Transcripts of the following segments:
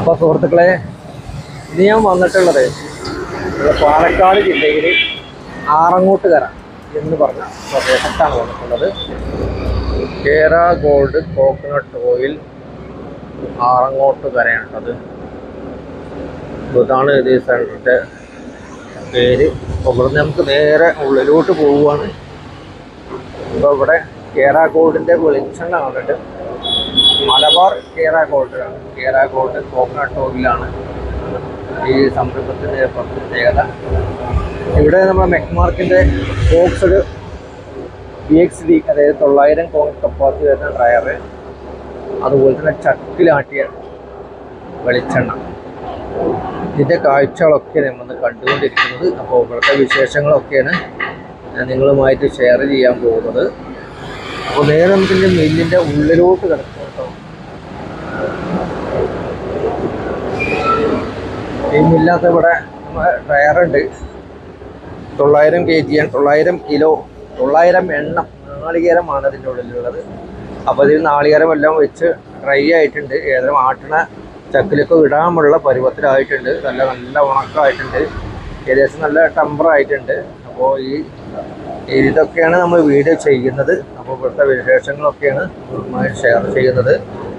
അപ്പോൾ സുഹൃത്തുക്കളെ ഇനി ഞാൻ വന്നിട്ടുള്ളത് ഇവിടെ പാലക്കാട് ജില്ലയിൽ ആറങ്ങോട്ടുകര എന്ന് പറഞ്ഞ പ്രദേശത്താണ് വന്നിട്ടുള്ളത് കേര ഗോൾഡ് കോക്കനട്ട് ഓയിൽ ആറങ്ങോട്ടുകരയാണത് ഇതാണ് ഇത് സെൻറ്ററിൻ്റെ പേര് അപ്പോൾ ഇവിടുന്ന് നമുക്ക് നേരെ ഉള്ളിലോട്ട് പോവുകയാണ് ഇപ്പോൾ ഇവിടെ കേര ഗോൾഡിൻ്റെ വെളിച്ചെണ്ണ കണ്ടിട്ട് മലബാർ കേര ഗോൾഡിലാണ് കേര ഗോൾഡ് കോക്കനട്ട് ഓയിലാണ് ഈ സംരംഭത്തിൻ്റെ പ്രത്യേകത ഇവിടെ നമ്മുടെ മെക്മാർക്കിൻ്റെ ബോക്സഡ് ബി എക്സ് ഡി അതായത് തൊള്ളായിരം കപ്പാസിറ്റി വരുന്ന ഡ്രയർ അതുപോലെ തന്നെ ചക്കിലാട്ടിയ വെളിച്ചെണ്ണ ഇതിൻ്റെ കാഴ്ചകളൊക്കെ നമ്മൾ കണ്ടുകൊണ്ടിരിക്കുന്നത് അപ്പോൾ ഇവിടുത്തെ വിശേഷങ്ങളൊക്കെയാണ് ഞാൻ നിങ്ങളുമായിട്ട് ഷെയർ ചെയ്യാൻ പോകുന്നത് അപ്പോൾ നേരെ നമുക്ക് ഇതിൻ്റെ മില്ലിൻ്റെ ഉള്ളിലോട്ട് കിടക്കും കേട്ടോ ഈ മില്ലാത്ത ഇവിടെ ടയറുണ്ട് തൊള്ളായിരം കെ ജി തൊള്ളായിരം കിലോ തൊള്ളായിരം എണ്ണം നാളികേരമാണ് ഇതിൻ്റെ ഉള്ളിലുള്ളത് അപ്പോൾ ഇതിൽ നാളികേരം എല്ലാം വെച്ച് ഡ്രൈ ആയിട്ടുണ്ട് ഏതെങ്കിലും ആട്ടണ ചക്കിലൊക്കെ ഇടാനുള്ള പരുവത്തിലായിട്ടുണ്ട് നല്ല നല്ല ഉണക്കമായിട്ടുണ്ട് ഏകദേശം നല്ല ടെമ്പർ ആയിട്ടുണ്ട് അപ്പോൾ ഈ ഇതൊക്കെയാണ് നമ്മൾ വീഡിയോ ചെയ്യുന്നത് അപ്പോൾ ഇവിടുത്തെ വിശേഷങ്ങളൊക്കെയാണ് നിങ്ങളുമായി ഷെയർ ചെയ്യുന്നത്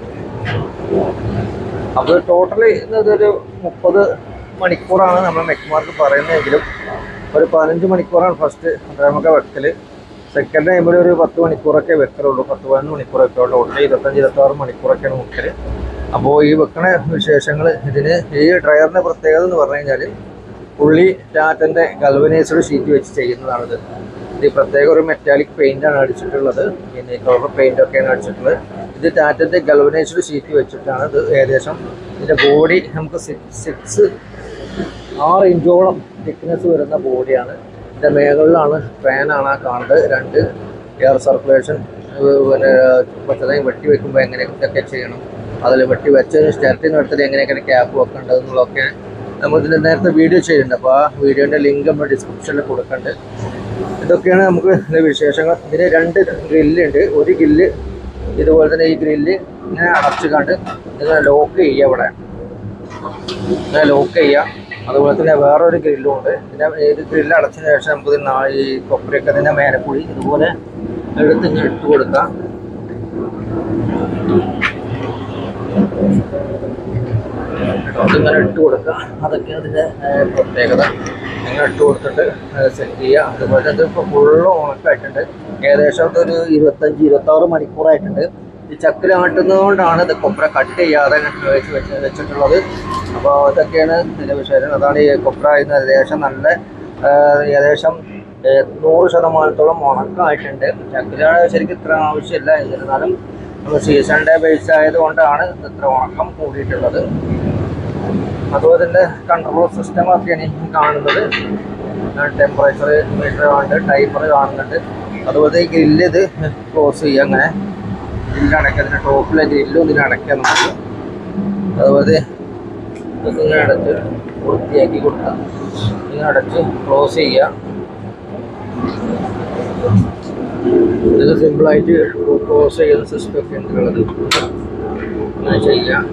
അപ്പോൾ ടോട്ടലി ഇതൊരു മുപ്പത് മണിക്കൂറാണ് നമ്മൾ മെക്മാർക്ക് പറയുന്നതെങ്കിലും ഒരു പതിനഞ്ച് മണിക്കൂറാണ് ഫസ്റ്റ് നമുക്ക് വെക്കൽ സെക്കൻഡ് ടൈമിൽ ഒരു പത്ത് മണിക്കൂറൊക്കെ വെക്കലുള്ളൂ പത്ത് പതിനൊന്ന് മണിക്കൂറൊക്കെ ഉള്ളൂ ടോട്ടൽ ഇരുപത്തഞ്ച് ഇരുപത്താറ് മണിക്കൂറൊക്കെയാണ് മുക്കൽ അപ്പോൾ ഈ വെക്കണ വിശേഷങ്ങൾ ഇതിന് ഈ ഡ്രയറിൻ്റെ പ്രത്യേകത എന്ന് പറഞ്ഞു കഴിഞ്ഞാൽ പുള്ളി ടാറ്റൻ്റെ ഗൾവനൈസ്ഡ് ഷീറ്റ് വെച്ച് ചെയ്യുന്നതാണിത് ഇത് പ്രത്യേക ഒരു മെറ്റാലിക് പെയിൻ്റാണ് അടിച്ചിട്ടുള്ളത് പിന്നെ കളർ പെയിൻ്റ് ഒക്കെയാണ് അടിച്ചിട്ടുള്ളത് ഇത് ടാറ്റൻ്റെ ഗൾവനൈസ്ഡ് ഷീറ്റ് വെച്ചിട്ടാണ് ഇത് ഏകദേശം ഇതിൻ്റെ ബോഡി നമുക്ക് സിക്സ് ആറ് ഇഞ്ചോളം തിക്നെസ് വരുന്ന ബോഡിയാണ് ഇതിൻ്റെ മേകളിലാണ് ഫാനാണ് ആ കാണുന്നത് രണ്ട് എയർ സർക്കുലേഷൻ പിന്നെ പച്ചതായി വെട്ടി വെക്കുമ്പോൾ എങ്ങനെ ഇതൊക്കെ ചെയ്യണം അതിൽ വെട്ടി വെച്ചതിന് സ്റ്റാർട്ടിങ് എടുത്തിട്ട് എങ്ങനെയൊക്കെ ക്യാപ്പ് വെക്കേണ്ടത് എന്നുള്ളതൊക്കെ നമ്മൾ ഇതിൻ്റെ നേരത്തെ വീഡിയോ ചെയ്യുന്നുണ്ട് അപ്പോൾ ആ വീഡിയോൻ്റെ ലിങ്ക് നമ്മൾ ഡിസ്ക്രിപ്ഷനിൽ കൊടുക്കുന്നുണ്ട് ഇതൊക്കെയാണ് നമുക്ക് ഇതിൻ്റെ വിശേഷങ്ങൾ ഇതിന് രണ്ട് ഗ്രില്ലുണ്ട് ഒരു ഗ്രില്ല് ഇതുപോലെ തന്നെ ഈ ഗ്രില്ല് ഇങ്ങനെ അടച്ചു കണ്ട് ഇങ്ങനെ ലോക്ക് ചെയ്യുക ഇവിടെ ഇങ്ങനെ ലോക്ക് ചെയ്യുക അതുപോലെ തന്നെ വേറൊരു ഗ്രില്ലും ഉണ്ട് പിന്നെ ഇത് ഗ്രില്ല് അടച്ചതിന് ശേഷം നമുക്ക് ഇതിന് നാ- ഈ കൊപ്പരയൊക്കെ ഇതിൻ്റെ മേലക്കൂടി ഇതുപോലെ എടുത്ത് ഇങ്ങനെ ഇട്ട് കൊടുക്കാം അതിങ്ങനെ ഇട്ട് കൊടുക്കുക അതൊക്കെയാണ് ഇതിൻ്റെ ഏഹ്, പ്രത്യേകത ഇങ്ങനെ ഇട്ട് കൊടുത്തിട്ട് സെറ്റ് ചെയ്യുക അതുപോലെ ഇത് ഇപ്പോൾ ഫുള്ള് ഉണക്കായിട്ടുണ്ട് ഏകദേശം ഇതൊരു ഇരുപത്തഞ്ച് ഇരുപത്താറ് മണിക്കൂറായിട്ടുണ്ട് ഈ ചക്കിലാട്ടുന്നത് കൊണ്ടാണ് ഇത് കൊപ്ര കട്ട് ചെയ്യാതെ വെച്ച് വെച്ച് വെച്ചിട്ടുള്ളത് അപ്പോൾ ഇതൊക്കെയാണ് ഇതിൻ്റെ വിഷയം അതാണ് ഈ കൊപ്ര ഇന്ന് ഏകദേശം നല്ല ഏഹ്, ഏകദേശം ഏഹ്, നൂറ് ശതമാനത്തോളം ഉണക്കമായിട്ടുണ്ട് ചക്കിലാണ് ശരിക്കും ഇത്ര ആവശ്യമില്ല എന്നിരുന്നാലും നമ്മൾ സീസണിൻ്റെ ബേസ് ആയതുകൊണ്ടാണ് ഇത് ഇത്ര ഉണക്കം കൂടിയിട്ടുള്ളത് അതുപോലെ തന്നെ കൺട്രോൾ സിസ്റ്റം ഒക്കെയാണ് ഈ കാണുന്നത് ടെമ്പറേച്ചർ മീറ്റർ കാണുന്നുണ്ട് ടൈമർ കാണുന്നുണ്ട് അതുപോലെ ഈ ഗ്രില്ല് ഇത് ക്ലോസ് ചെയ്യുക അങ്ങനെ ഗ്രില്ല് അടയ്ക്കുക അതിൻ്റെ ടോപ്പിലെ ഗ്രില്ലും ഇതിന് അടയ്ക്കുക നമുക്ക് അതുപോലെ ഇതിങ്ങനെ അടച്ച് വൃത്തിയാക്കി കൊടുക്കുക ഇങ്ങനെ അടച്ച് ക്ലോസ് ചെയ്യുക ഇത് സിമ്പിളായിട്ട് ക്ലോസ് ചെയ്യുന്ന സിസ്റ്റം ഒക്കെ ഉണ്ട് ഉള്ളത് അങ്ങനെ ചെയ്യാം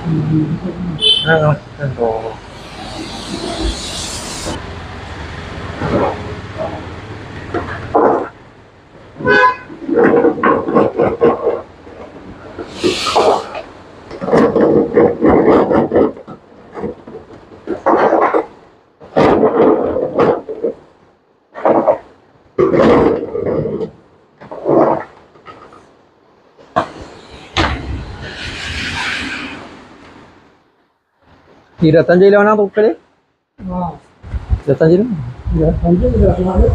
ഉണ്ടോ ഇരുപത്തഞ്ച് കിലോനാ തൂക്കല് ഇരുപത്തഞ്ച് കിലോ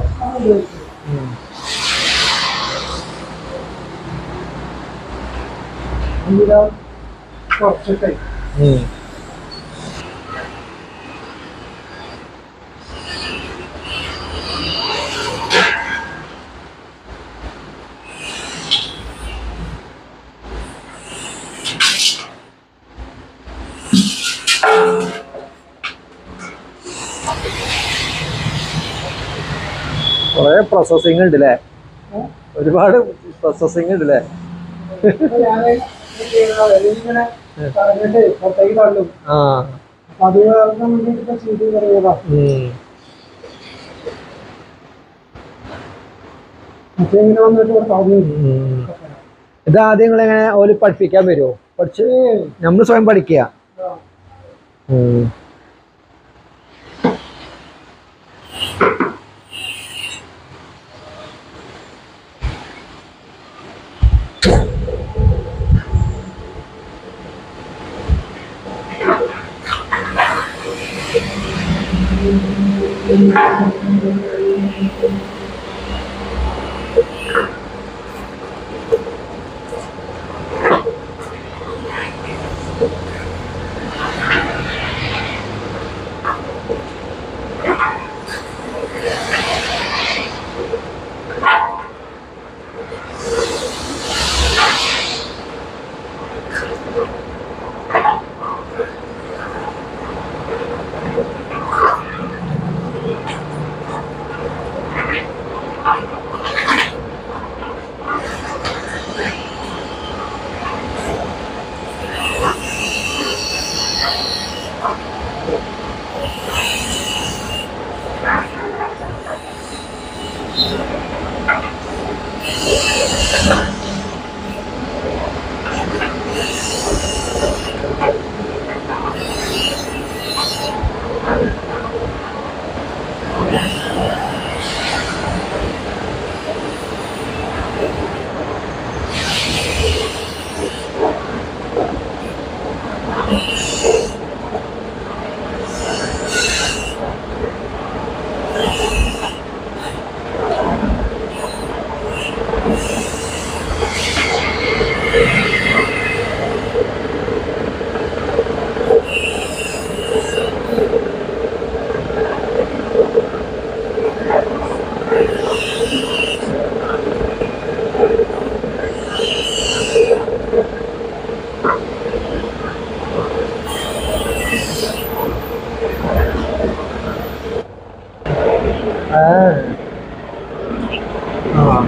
കുറച്ചിട്ടേ ഉം. കൊറേ പ്രോസസ്സിങ് ഉണ്ട് അല്ലേ ഒരുപാട് പ്രോസസ്സിങ് ഉണ്ട് അല്ലേ അപ്പൊ ഞാന് ഇങ്ങനെ പറഞ്ഞിട്ട് പുറത്തേക്ക് തള്ളും ആ അപ്പൊ അത് കാരണം വേണ്ടിട്ട് ഇപ്പൊ ചെയ്ത് പറയുക ഉം. മറ്റേ ഇങ്ങനെ വന്നിട്ട് ഇവിടെ പറഞ്ഞു ഉം. ഇത് ആദ്യം നിങ്ങൾ എങ്ങനെ ഓല് പഠിപ്പിക്കാൻ വരുമോ പഠിച്ച് നമ്മൾ സ്വയം പഠിക്കുക ഉം. ആ. ആ.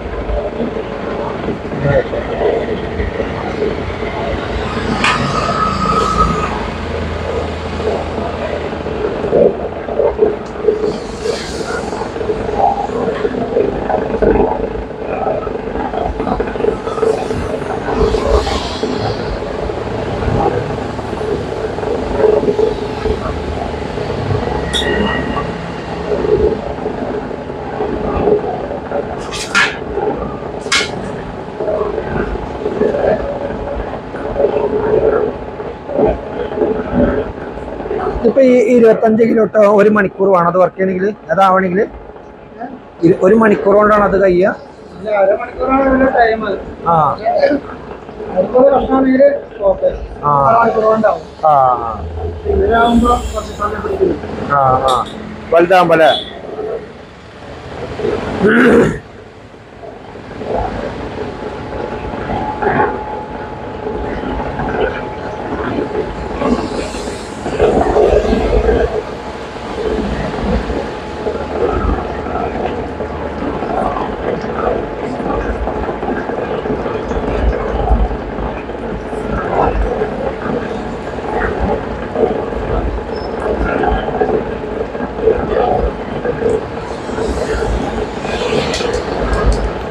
ഇപ്പൊ ഈ ഇരുപത്തഞ്ച് കിലോ ഇട്ടോ ഒരു മണിക്കൂർ വേണം അത് വർക്ക് ചെയ്യണമെങ്കിൽ അതാവണമെങ്കിൽ ഒരു മണിക്കൂർ കൊണ്ടാണ് അത് കഴിയുക ഇല്ല, അരമണിക്കൂറാണ് ഇതിന്റെ ടൈം ആ അടുത്തൊരു കഷ്ണമാണെങ്കിൽ ഓക്കെ ആ. മണിക്കൂർ കൊണ്ടാവും ആ ഇതിനാകുമ്പോ കുറച്ച് സമയം പിടിക്കുന്നു ആ ആ വലുതാകുമ്പോ അല്ലേ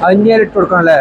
അഞ്ഞേൽ ഇട്ട് കൊടുക്കണം അല്ലേ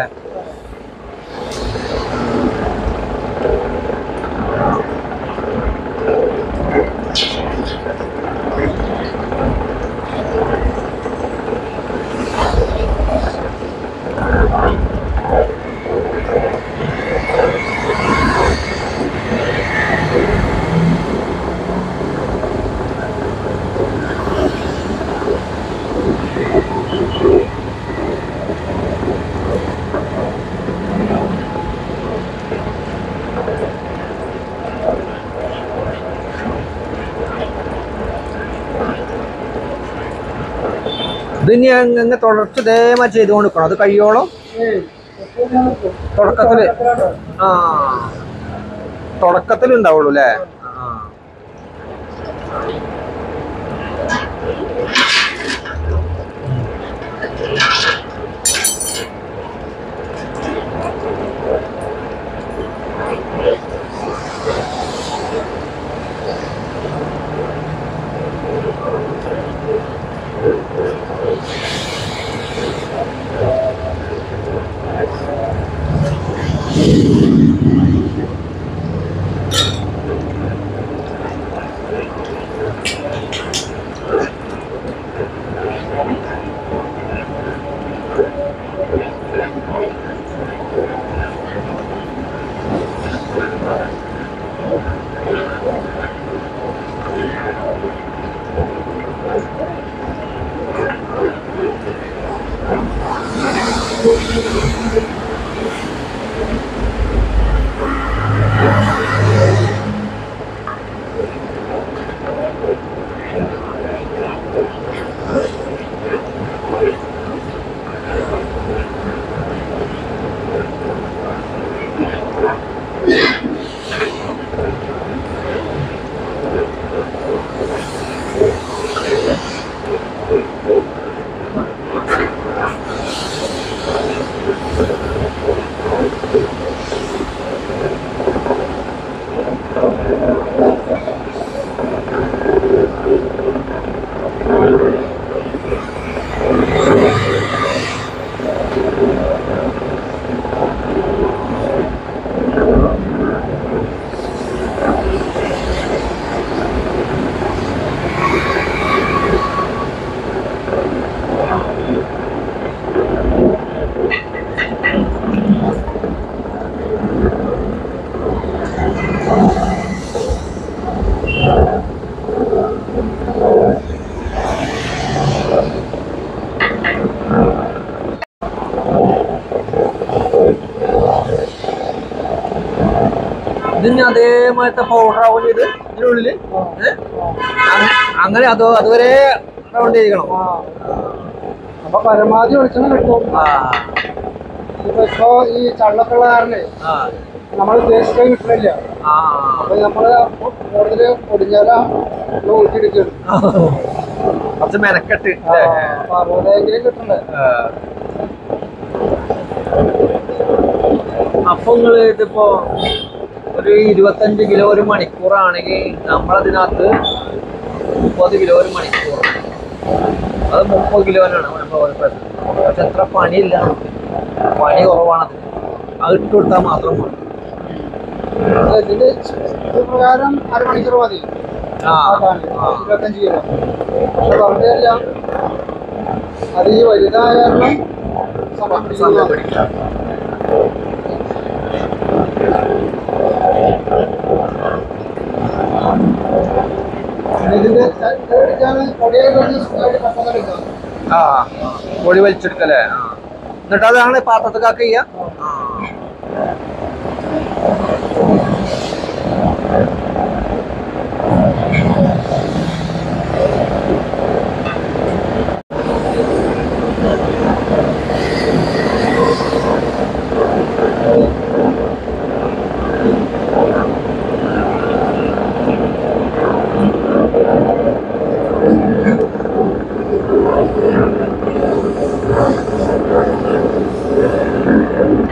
ഇത് ഇനി അങ്ങ് തുടർച്ച ഇതേമാതിരി ചെയ്ത് കൊടുക്കണം അത് കഴിയോളം ഏയ് എപ്പോഴും ഞാൻ നിൽക്കും. തുടക്കത്തില് തുടക്കത്തിലാണ്. ആ തുടക്കത്തിൽ ഉണ്ടാവുള്ളൂ അല്ലേ ആ ഇതിന് അതേമാതിരത്തെ പൗഡർ ആവും ഇത് ഇതിനുള്ളില് ഏ? അ- അങ്ങനെ അതോ അതുവരെ റൗണ്ട് ചെയ്യിക്കണം ആ. അപ്പൊ പരമാവധി വെളിച്ചെണ്ണ കിട്ടും ആ ഇപ്പൊ ഇപ്പൊ ഈ ചള്ളൊക്കെ ഉള്ള കാരണേ ആ നമ്മൾ ഉദ്ദേശിക്കാൻ കിട്ടുന്നില്ല ആ അപ്പൊ നമ്മള് കൂടുതല് പൊടിഞ്ഞാല ഊറ്റിയെടുക്കണം കുറച്ച് മെനക്കെട്ട് അല്ലേ? അപ്പൊ അറുപതെങ്കിലും കിട്ടണ്ടേ ആ. അപ്പൊ നിങ്ങള് ഇതിപ്പോ ഒരു ഇരുപത്തഞ്ച് കിലോ ഒരു മണിക്കൂറാണെങ്കിൽ നമ്മളതിനകത്ത് മുപ്പത് കിലോ ഒരു മണിക്കൂർ അത് മുപ്പത് കിലോനാണ് നമ്മൾ ഒരു പ്രശ്നം പക്ഷെ അത്ര പണിയില്ല നമുക്ക്. പണി കുറവാണ് അതിന് അത് ഇട്ട് കൊടുത്താൽ മാത്രം മതി അല്ല, ഇതിന്റെ ഇത് പ്രകാരം അരമണിക്കൂർ മതി ആ ആക്കാന്. ആ. ഇരുപത്തഞ്ച് കിലോ പക്ഷെ പറഞ്ഞല്ല അത് ഈ വലുതായ കാരണം സമയം സമയം പിടിക്കുന്നു. പിടിക്കും. പിന്നെ ഇതിന്റെ ഇത് എടുക്കാൻ പൊടിയായി കഴിഞ്ഞ് സുഖമായിട്ട് പെട്ടെന്ന് എടുക്കാം ആ പൊടി വലിച്ചെടുക്കല്ലേ ആ എന്നിട്ട് അതാണ് പാത്രത്തിലാക്ക ചെയ്യാ ആ ആ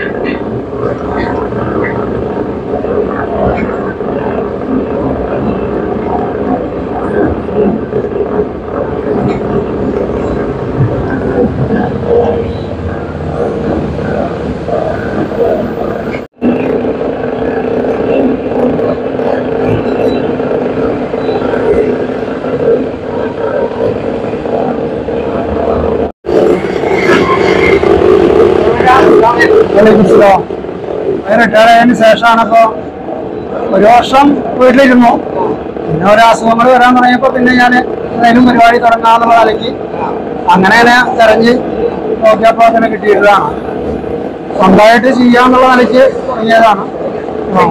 ആണല്ലോ റിട്ടയർ ആയതിനു ശേഷമാണ് ഇപ്പൊ ഒരു വർഷം വീട്ടിലിരുന്നു പിന്നെ ഓരോ അസുഖങ്ങൾ വരാൻ തുടങ്ങിയപ്പോ പിന്നെ ഞാൻ എന്തെങ്കിലും പരിപാടി തുടങ്ങാന്നുള്ള നിലയ്ക്ക് അങ്ങനെ തന്നെ തെരഞ്ഞ് നോക്കിയപ്പോ അങ്ങനെ കിട്ടിയതാണ് സ്വന്തമായിട്ട് ചെയ്യാന്നുള്ള നിലയ്ക്ക് തുടങ്ങിയതാണ് ആ.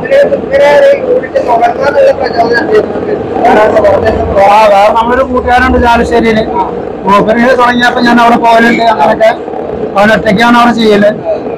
ആ വേറെ നമ്മളൊരു കൂട്ടുകാരുണ്ട് ചാലശ്ശേരിയില് മൂപ്പര് തുടങ്ങിയപ്പോ ഞാൻ അവിടെ പോകലുണ്ട് അങ്ങനൊക്കെ അവൻ ഒറ്റയ്ക്കാണ് അവിടെ ചെയ്യല്